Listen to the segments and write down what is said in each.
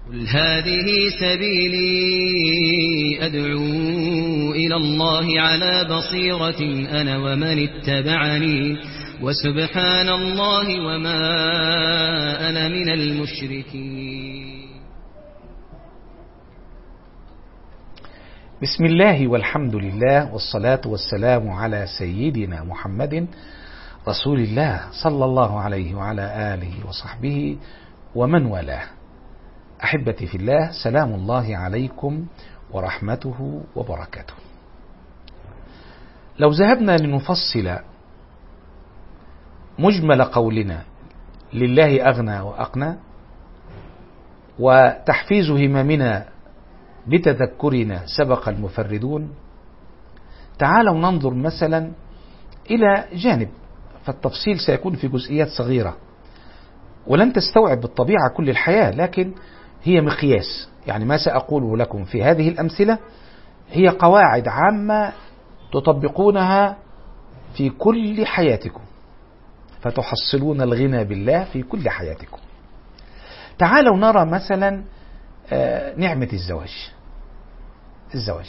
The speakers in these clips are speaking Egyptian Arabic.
قل هذه سبيلي أدعو إلى الله على بصيرة أنا ومن اتبعني وسبحان الله وما أنا من المشركين بسم الله والحمد لله والصلاة والسلام على سيدنا محمد رسول الله صلى الله عليه وعلى آله وصحبه ومن والاه أحبتي في الله سلام الله عليكم ورحمته وبركاته لو ذهبنا لنفصل مجمل قولنا لله أغنى وأقنى وتحفيز هممنا بتذكرنا سبق المفردون تعالوا ننظر مثلا إلى جانب فالتفصيل سيكون في جزئيات صغيرة ولن تستوعب بالطبيعة كل الحياة لكن هي مقياس يعني ما سأقوله لكم في هذه الأمثلة هي قواعد عامة تطبقونها في كل حياتكم فتحصلون الغنى بالله في كل حياتكم تعالوا نرى مثلا نعمة الزواج الزواج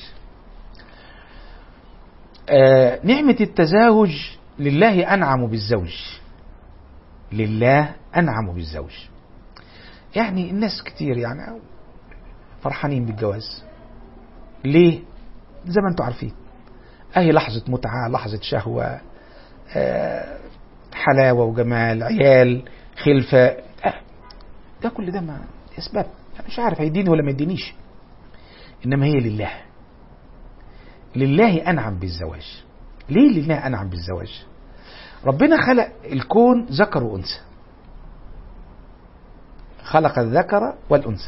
نعمة التزاوج لله أنعم بالزوج لله أنعم بالزوج يعني الناس كتير يعني فرحانين بالجواز ليه زي ما انتم عارفين اهي لحظة متعة لحظة شهوة حلاوة وجمال عيال خلفة ده كل ده ما اسباب يعني مش عارف هيديني ولا ما يدينيش انما هي لله لله انعم بالزواج ليه لله انعم بالزواج ربنا خلق الكون ذكر وانثى خلق الذكر والانثى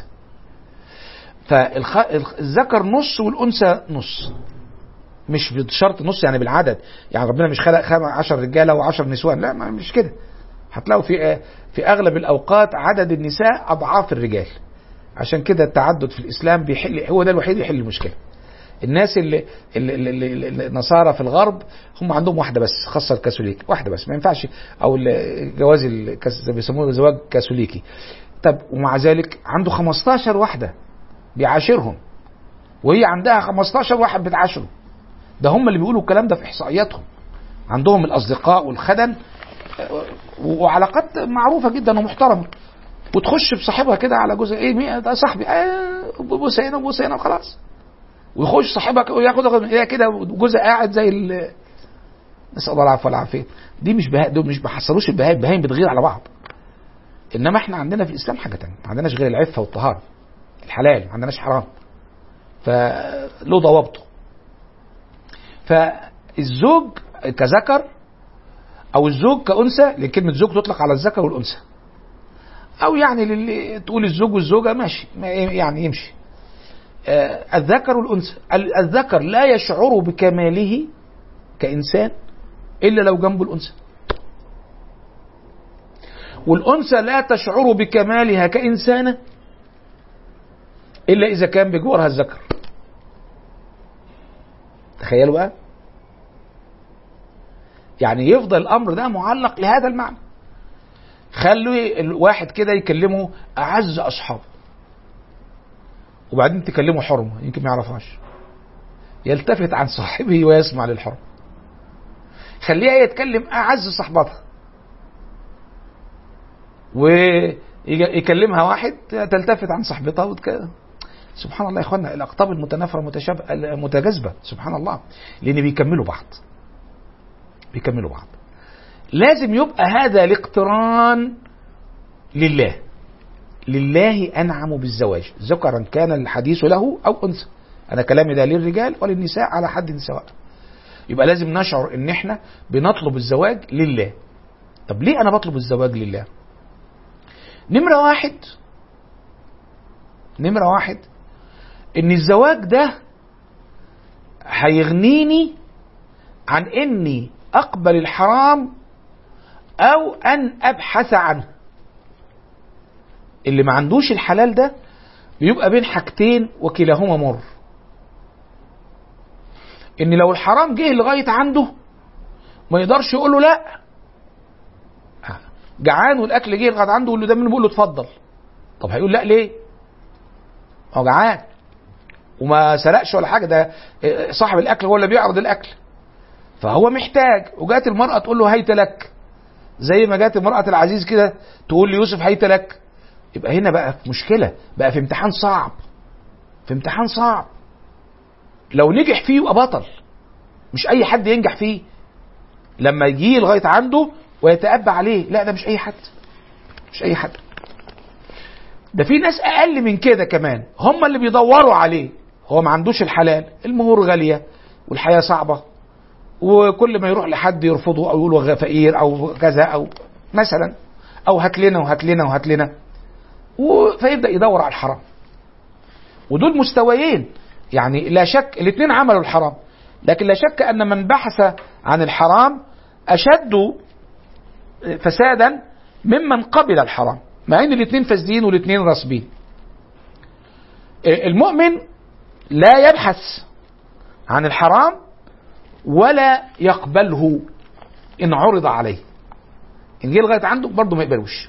فالذكر نص والانثى نص مش بشرط نص يعني بالعدد يعني ربنا مش خلق 10 رجاله و10 نسوان لا ما مش كده هتلاقوا في في اغلب الاوقات عدد النساء اضعاف الرجال عشان كده التعدد في الاسلام بيحل هو ده الوحيد اللي يحل المشكله الناس اللي, اللي, اللي, اللي النصارى في الغرب هم عندهم واحده بس خاصه الكاثوليك واحده بس ما ينفعش او الجواز بيسموه زواج كاثوليكي طب ومع ذلك عنده 15 واحده بيعاشرهم وهي عندها 15 واحد بتعاشره ده هم اللي بيقولوا الكلام ده في احصائياتهم عندهم الاصدقاء والخدم وعلاقات معروفه جدا ومحترمه وتخش بصاحبها كده على جزء ايه ده صاحبي آه بص هنا وبص هنا وخلاص ويخش صاحبها وياخد هي كده جزء قاعد زي ال نسال الله العفو والعافيه دي مش بها دول مش بيحصلوش البهايم البهايم بتغير على بعض انما احنا عندنا في الاسلام حاجه تانية ما عندناش غير العفه والطهاره الحلال ما عندناش حرام فله ضوابطه فالزوج كذكر او الزوج كانثى لان كلمه زوج تطلق على الذكر والانثى او يعني للي تقول الزوج والزوجه ماشي يعني يمشي آه الذكر والانثى الذكر لا يشعر بكماله كانسان الا لو جنبه الانثى والانثى لا تشعر بكمالها كانسانه الا اذا كان بجوارها الذكر تخيلوا بقى يعني يفضل الامر ده معلق لهذا المعنى خلوا الواحد كده يكلمه اعز اصحابه وبعدين تكلمه حرمه يمكن ما يعرفهاش يلتفت عن صاحبه ويسمع للحرم خليها يتكلم اعز صحبتها ويكلمها واحد تلتفت عن صاحبتها وتك... سبحان الله يا اخوانا الاقطاب المتنافره متشابهه متجاذبه سبحان الله لان بيكملوا بعض بيكملوا بعض لازم يبقى هذا الاقتران لله لله انعم بالزواج ذكرا كان الحديث له او انثى انا كلامي ده للرجال وللنساء على حد سواء يبقى لازم نشعر ان احنا بنطلب الزواج لله طب ليه انا بطلب الزواج لله نمرة واحد نمرة واحد ان الزواج ده هيغنيني عن اني اقبل الحرام او ان ابحث عنه اللي ما عندوش الحلال ده بيبقى بين حاجتين وكلاهما مر ان لو الحرام جه لغايه عنده ما يقدرش يقول له لا جعان والاكل جه لغايه عنده يقول له ده منه بيقول له اتفضل طب هيقول لا ليه هو جعان وما سرقش ولا حاجه ده صاحب الاكل هو اللي بيعرض الاكل فهو محتاج وجات المراه تقول له هيت لك زي ما جات امراه العزيز كده تقول ليوسف هيت لك يبقى هنا بقى في مشكله بقى في امتحان صعب في امتحان صعب لو نجح فيه يبقى بطل مش اي حد ينجح فيه لما يجي لغايه عنده ويتأبى عليه لا ده مش اي حد مش اي حد ده في ناس اقل من كده كمان هم اللي بيدوروا عليه هو ما عندوش الحلال المهور غاليه والحياه صعبه وكل ما يروح لحد يرفضه او يقول هو فقير او كذا او مثلا او هات لنا وهات لنا وهات لنا و- فيبدا يدور على الحرام ودول مستويين يعني لا شك الاثنين عملوا الحرام لكن لا شك ان من بحث عن الحرام اشد فسادا ممن قبل الحرام مع ان الاثنين فاسدين والاثنين راسبين المؤمن لا يبحث عن الحرام ولا يقبله ان عرض عليه ان جه لغايه عنده برضه ما يقبلوش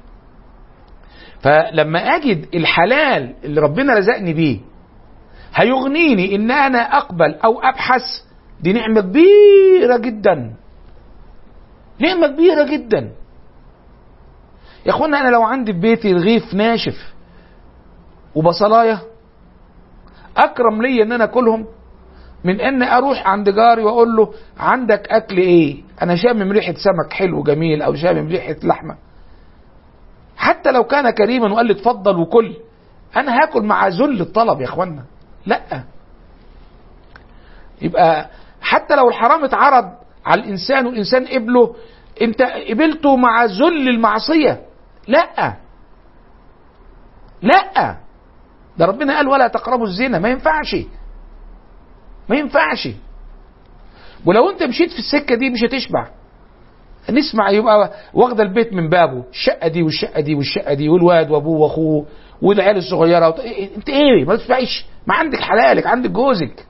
فلما اجد الحلال اللي ربنا رزقني بيه هيغنيني ان انا اقبل او ابحث دي نعمه كبيره جدا نعمه كبيره جدا يا اخوانا انا لو عندي في بيتي رغيف ناشف وبصلايه اكرم لي ان انا اكلهم من ان اروح عند جاري واقول له عندك اكل ايه انا شامم ريحه سمك حلو جميل او شامم ريحه لحمه حتى لو كان كريما وقال لي اتفضل وكل انا هاكل مع ذل الطلب يا اخوانا لا يبقى حتى لو الحرام اتعرض على الانسان والانسان قبله انت قبلته مع ذل المعصيه لا لا ده ربنا قال ولا تقربوا الزنا ما ينفعش ما ينفعش ولو انت مشيت في السكه دي مش هتشبع نسمع يبقى واخد البيت من بابه الشقه دي والشقه دي والشقه دي والواد وابوه واخوه والعيال الصغيره وط... انت ايه ما تدفعيش ما عندك حلالك عندك جوزك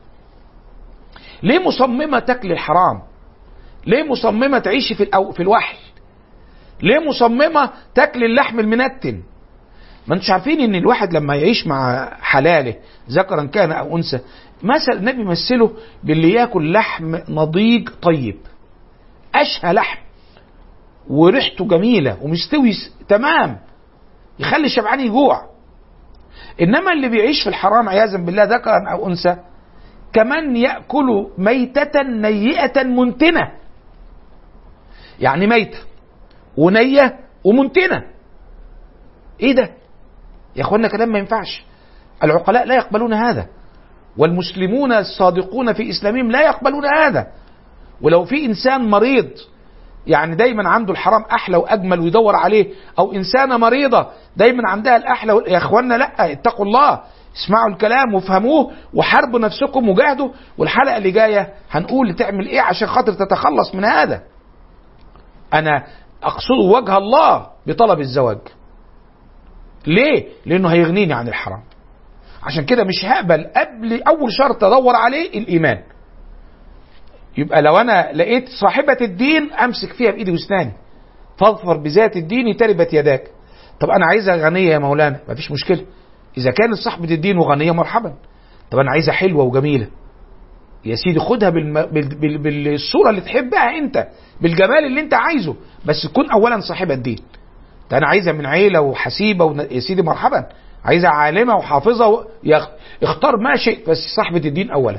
ليه مصممه تاكل الحرام ليه مصممه تعيشي في الأو... في الوحل ليه مصممه تاكل اللحم المنتن ما انتش عارفين ان الواحد لما يعيش مع حلاله ذكرا كان او انثى مثل النبي يمثله باللي ياكل لحم نضيج طيب اشهى لحم وريحته جميله ومستوي س- تمام يخلي الشبعان يجوع انما اللي بيعيش في الحرام عياذا بالله ذكرا او انثى كمان ياكل ميته نيئه منتنه يعني ميته ونيه ومنتنه ايه ده يا اخوانا كلام ما ينفعش العقلاء لا يقبلون هذا والمسلمون الصادقون في اسلامهم لا يقبلون هذا ولو في انسان مريض يعني دايما عنده الحرام احلى واجمل ويدور عليه او انسانه مريضه دايما عندها الاحلى وال- يا اخوانا لا اتقوا الله اسمعوا الكلام وافهموه وحاربوا نفسكم وجاهدوا والحلقه اللي جايه هنقول تعمل ايه عشان خاطر تتخلص من هذا انا اقصد وجه الله بطلب الزواج ليه لانه هيغنيني عن الحرام عشان كده مش هقبل قبل اول شرط ادور عليه الايمان يبقى لو انا لقيت صاحبة الدين امسك فيها بايدي واسناني فاظفر بذات الدين تربت يداك طب انا عايزها غنية يا مولانا مفيش مشكلة اذا كانت صاحبة الدين وغنية مرحبا طب انا عايزها حلوة وجميلة يا سيدي خدها بالم... بال... بال... بالصورة اللي تحبها انت بالجمال اللي انت عايزه بس تكون اولا صاحبة الدين ده انا عايزها من عيلة وحسيبة ون... يا سيدي مرحبا عايزها عالمة وحافظة و... يخ... اختار ما شئت بس صاحبة الدين اولا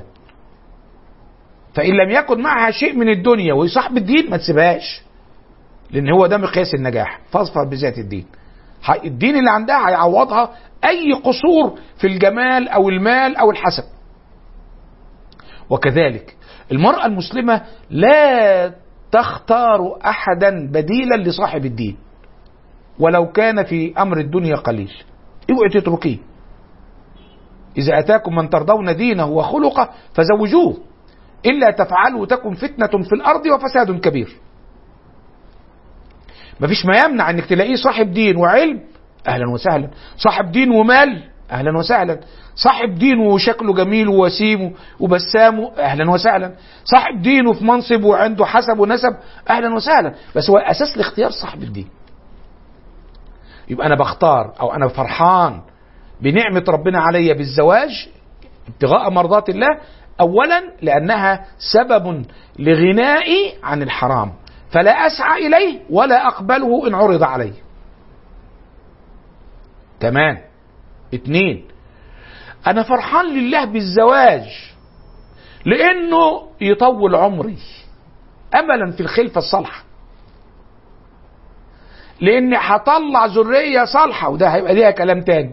فإن لم يكن معها شيء من الدنيا وصاحب الدين ما تسيبهاش لأن هو ده مقياس النجاح فاظفر بذات الدين ح- الدين اللي عندها هيعوضها أي قصور في الجمال أو المال أو الحسب وكذلك المرأة المسلمة لا تختار أحدا بديلا لصاحب الدين ولو كان في أمر الدنيا قليل اوعي تتركيه إذا أتاكم من ترضون دينه وخلقه فزوجوه إلا تفعلوا تكن فتنة في الأرض وفساد كبير مفيش ما يمنع انك تلاقيه صاحب دين وعلم اهلا وسهلا صاحب دين ومال اهلا وسهلا صاحب دين وشكله جميل ووسيم وبسام اهلا وسهلا صاحب دين وفي منصب وعنده حسب ونسب اهلا وسهلا بس هو اساس الاختيار صاحب الدين يبقى انا بختار او انا فرحان بنعمة ربنا علي بالزواج ابتغاء مرضات الله أولا لأنها سبب لغنائي عن الحرام فلا أسعى إليه ولا أقبله إن عرض علي كمان اتنين أنا فرحان لله بالزواج لأنه يطول عمري أملا في الخلفة الصالحة لأني هطلع ذرية صالحة وده هيبقى ليها كلام تاني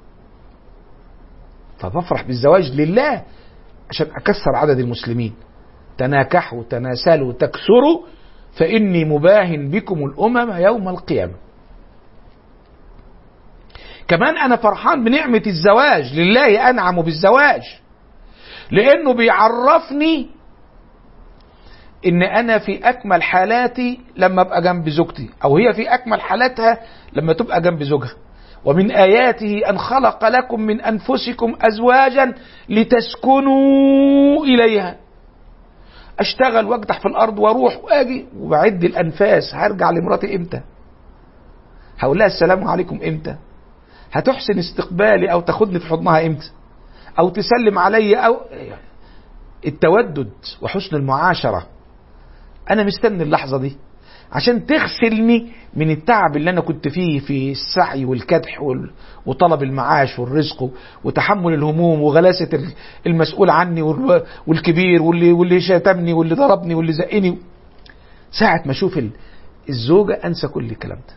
فبفرح بالزواج لله عشان أكثر عدد المسلمين تناكحوا تناسلوا تكثروا فإني مباهن بكم الأمم يوم القيامة كمان أنا فرحان بنعمة الزواج لله أنعم بالزواج لأنه بيعرفني إن أنا في أكمل حالاتي لما أبقى جنب زوجتي أو هي في أكمل حالاتها لما تبقى جنب زوجها ومن آياته أن خلق لكم من أنفسكم أزواجا لتسكنوا إليها أشتغل وأجدح في الأرض وأروح وأجي وبعد الأنفاس هرجع لمراتي إمتى هقول لها السلام عليكم إمتى هتحسن استقبالي أو تاخدني في حضنها إمتى أو تسلم علي أو التودد وحسن المعاشرة أنا مستني اللحظة دي عشان تغسلني من التعب اللي انا كنت فيه في السعي والكدح وطلب المعاش والرزق وتحمل الهموم وغلاسه المسؤول عني والكبير واللي واللي شتمني واللي ضربني واللي زقني ساعة ما اشوف الزوجة انسى كل الكلام ده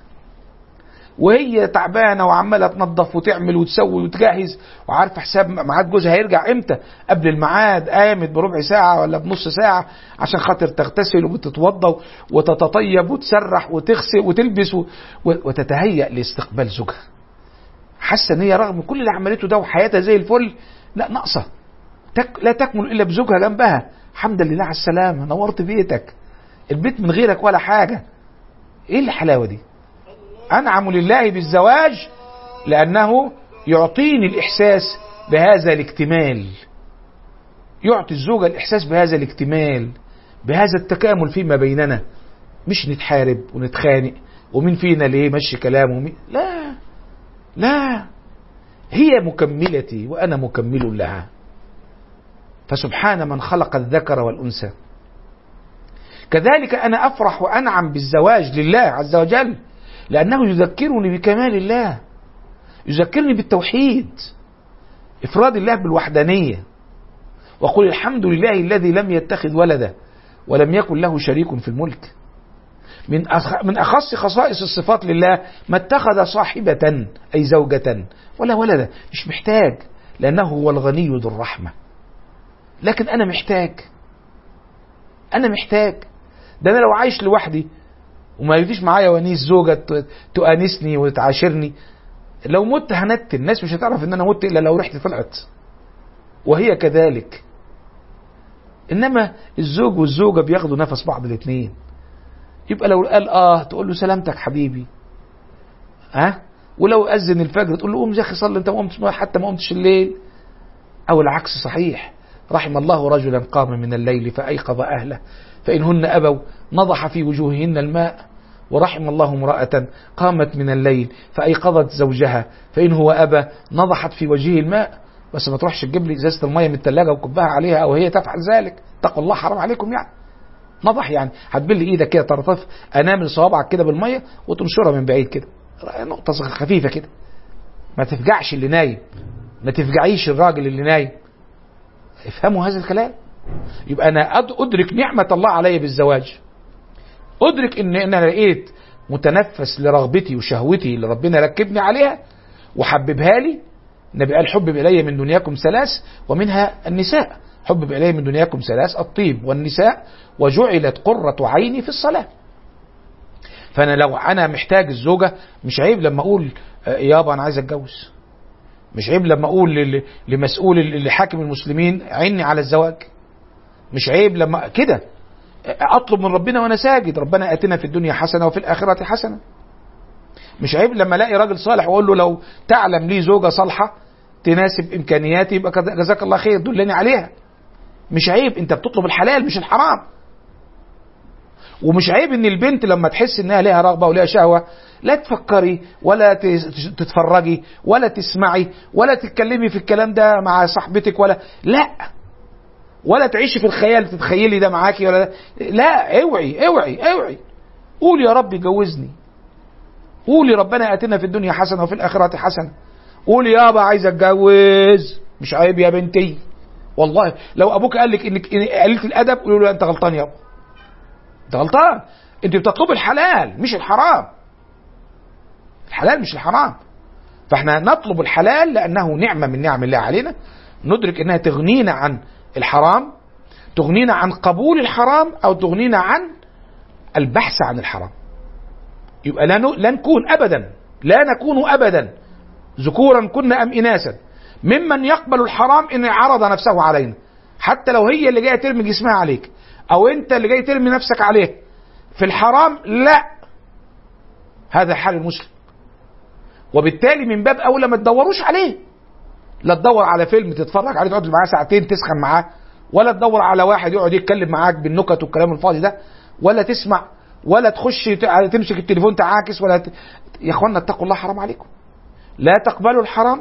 وهي تعبانه وعماله تنظف وتعمل وتسوي وتجهز وعارفه حساب ميعاد جوزها هيرجع امتى قبل الميعاد قامت بربع ساعه ولا بنص ساعه عشان خاطر تغتسل وتتوضا وتتطيب وتسرح وتغسل وتلبس و... وتتهيأ لاستقبال زوجها حاسه ان هي رغم كل اللي عملته ده وحياتها زي الفل لا ناقصه تك... لا تكمل الا بزوجها جنبها الحمد لله على السلامه نورت بيتك البيت من غيرك ولا حاجه ايه الحلاوه دي أنعم لله بالزواج لأنه يعطيني الإحساس بهذا الاكتمال يعطي الزوجة الإحساس بهذا الاكتمال بهذا التكامل فيما بيننا مش نتحارب ونتخانق ومين فينا ليه مشي كلامه ومين لا لا هي مكملتي وأنا مكمل لها فسبحان من خلق الذكر والأنثى كذلك أنا أفرح وأنعم بالزواج لله عز وجل لأنه يذكرني بكمال الله يذكرني بالتوحيد إفراد الله بالوحدانية وقل الحمد لله الذي لم يتخذ ولدا ولم يكن له شريك في الملك من أخ... من أخص خصائص الصفات لله ما اتخذ صاحبة أي زوجة ولا ولدا مش محتاج لأنه هو الغني ذو الرحمة لكن أنا محتاج أنا محتاج ده أنا لو عايش لوحدي وما يجيش معايا ونيس زوجة تؤانسني وتعاشرني لو مت هنت الناس مش هتعرف ان انا مت الا لو ريحتي طلعت وهي كذلك انما الزوج والزوجه بياخدوا نفس بعض الاثنين يبقى لو قال اه تقول له سلامتك حبيبي ها أه؟ ولو اذن الفجر تقول له قوم يا اخي صلي انت ما قمتش حتى ما قمتش الليل او العكس صحيح رحم الله رجلا قام من الليل فايقظ اهله فإنهن أبوا نضح في وجوههن الماء ورحم الله امرأة قامت من الليل فأيقظت زوجها فإن هو أبى نضحت في وجهه الماء بس ما تروحش تجيب لي ازازه الميه من الثلاجه وكبها عليها او هي تفعل ذلك اتقوا الله حرام عليكم يعني نضح يعني هتبل ايدك كده طرطف انامل صوابعك كده بالميه وتنشرها من بعيد كده نقطه خفيفه كده ما تفجعش اللي نايم ما تفجعيش الراجل اللي نايم افهموا هذا الكلام يبقى انا ادرك نعمه الله علي بالزواج ادرك ان انا لقيت متنفس لرغبتي وشهوتي اللي ربنا ركبني عليها وحببها لي النبي قال حبب الي من دنياكم ثلاث ومنها النساء حبب الي من دنياكم ثلاث الطيب والنساء وجعلت قرة عيني في الصلاة فانا لو انا محتاج الزوجة مش عيب لما اقول يابا انا عايز اتجوز مش عيب لما اقول لمسؤول لحاكم المسلمين عيني على الزواج مش عيب لما كده اطلب من ربنا وانا ساجد ربنا اتنا في الدنيا حسنه وفي الاخره حسنه مش عيب لما الاقي راجل صالح واقول له لو تعلم لي زوجه صالحه تناسب امكانياتي يبقى جزاك الله خير دلني عليها مش عيب انت بتطلب الحلال مش الحرام ومش عيب ان البنت لما تحس انها ليها رغبه وليها شهوه لا تفكري ولا تتفرجي ولا تسمعي ولا تتكلمي في الكلام ده مع صاحبتك ولا لا ولا تعيشي في الخيال تتخيلي ده معاكي ولا ده. لا اوعي اوعي اوعي قولي يا رب جوزني قولي ربنا اتنا في الدنيا حسنه وفي الاخره حسنه قولي يابا عايز اتجوز مش عيب يا بنتي والله لو ابوك قال لك انك قليله الادب قولوا له انت غلطان يابا انت غلطان انت بتطلب الحلال مش الحرام الحلال مش الحرام فاحنا نطلب الحلال لانه نعمه من نعم الله علينا ندرك انها تغنينا عن الحرام تغنينا عن قبول الحرام او تغنينا عن البحث عن الحرام يبقى لا لا نكون ابدا لا نكون ابدا ذكورا كنا ام اناثا ممن يقبل الحرام ان عرض نفسه علينا حتى لو هي اللي جايه ترمي جسمها عليك او انت اللي جاي ترمي نفسك عليه في الحرام لا هذا حال المسلم وبالتالي من باب اولى ما تدوروش عليه لا تدور على فيلم تتفرج عليه تقعد معاه ساعتين تسخن معاه ولا تدور على واحد يقعد يتكلم معاك بالنكت والكلام الفاضي ده ولا تسمع ولا تخش تمسك التليفون تعاكس ولا ت... يا اخوانا اتقوا الله حرام عليكم لا تقبلوا الحرام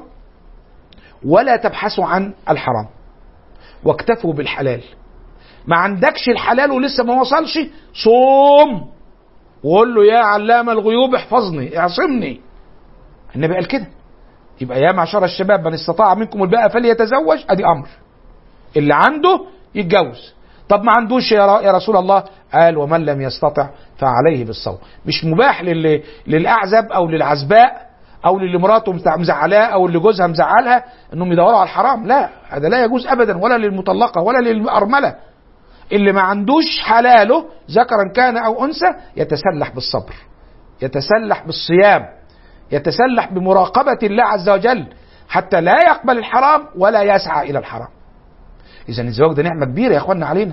ولا تبحثوا عن الحرام واكتفوا بالحلال ما عندكش الحلال ولسه ما وصلش صوم وقول له يا علام الغيوب احفظني اعصمني النبي قال كده يبقى يا معشر الشباب من استطاع منكم الباء فليتزوج ادي امر اللي عنده يتجوز طب ما عندوش يا, يا رسول الله قال ومن لم يستطع فعليه بالصوم مش مباح للي للاعزب او للعزباء او للي مراته مزعلاه او اللي جوزها مزعلها انهم يدوروا على الحرام لا هذا لا يجوز ابدا ولا للمطلقه ولا للارمله اللي ما عندوش حلاله ذكرا كان او انثى يتسلح بالصبر يتسلح بالصيام يتسلح بمراقبه الله عز وجل حتى لا يقبل الحرام ولا يسعى الى الحرام اذا الزواج ده نعمه كبيره يا اخوانا علينا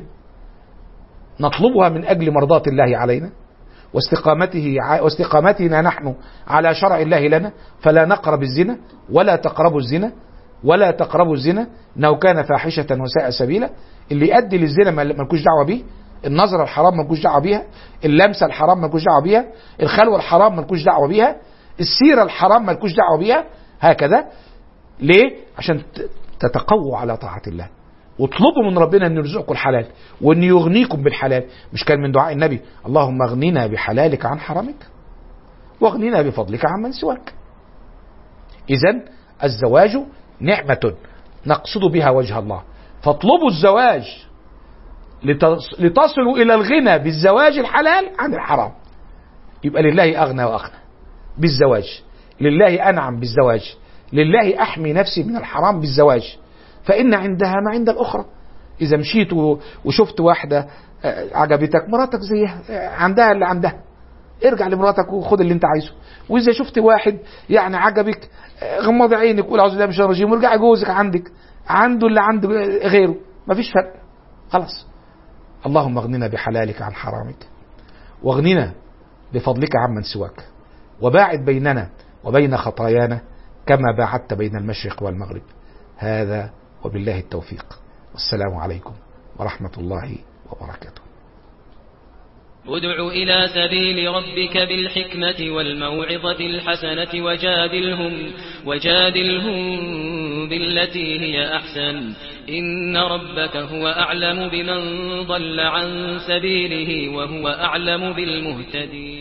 نطلبها من اجل مرضاه الله علينا واستقامته واستقامتنا نحن على شرع الله لنا فلا نقرب الزنا ولا تقربوا الزنا ولا تقربوا الزنا انه كان فاحشه وساء سبيلا اللي يؤدي للزنا مالكوش دعوه بيه النظره الحرام مالكوش دعوه بيها اللمسه الحرام مالكوش دعوه بيها الخلوه الحرام مالكوش دعوه بيها السيره الحرام مالكوش دعوه بيها هكذا ليه عشان تتقووا على طاعه الله واطلبوا من ربنا ان يرزقكم الحلال وان يغنيكم بالحلال مش كان من دعاء النبي اللهم اغننا بحلالك عن حرامك واغننا بفضلك عن من سواك اذا الزواج نعمة نقصد بها وجه الله فاطلبوا الزواج لتصلوا الى الغنى بالزواج الحلال عن الحرام يبقى لله اغنى واغنى بالزواج لله انعم بالزواج لله احمي نفسي من الحرام بالزواج فإن عندها ما عند الأخرى إذا مشيت وشفت واحدة عجبتك مراتك زيها عندها اللي عندها ارجع لمراتك وخد اللي انت عايزه واذا شفت واحد يعني عجبك غمض عينك وقول اعوذ بالله من الشيطان الرجيم وارجع جوزك عندك عنده اللي عنده غيره مفيش فرق خلاص اللهم اغننا بحلالك عن حرامك واغننا بفضلك عمن سواك وباعد بيننا وبين خطايانا كما باعدت بين المشرق والمغرب هذا وبالله التوفيق والسلام عليكم ورحمة الله وبركاته ادع إلى سبيل ربك بالحكمة والموعظة الحسنة وجادلهم, وجادلهم بالتي هي أحسن إن ربك هو أعلم بمن ضل عن سبيله وهو أعلم بالمهتدين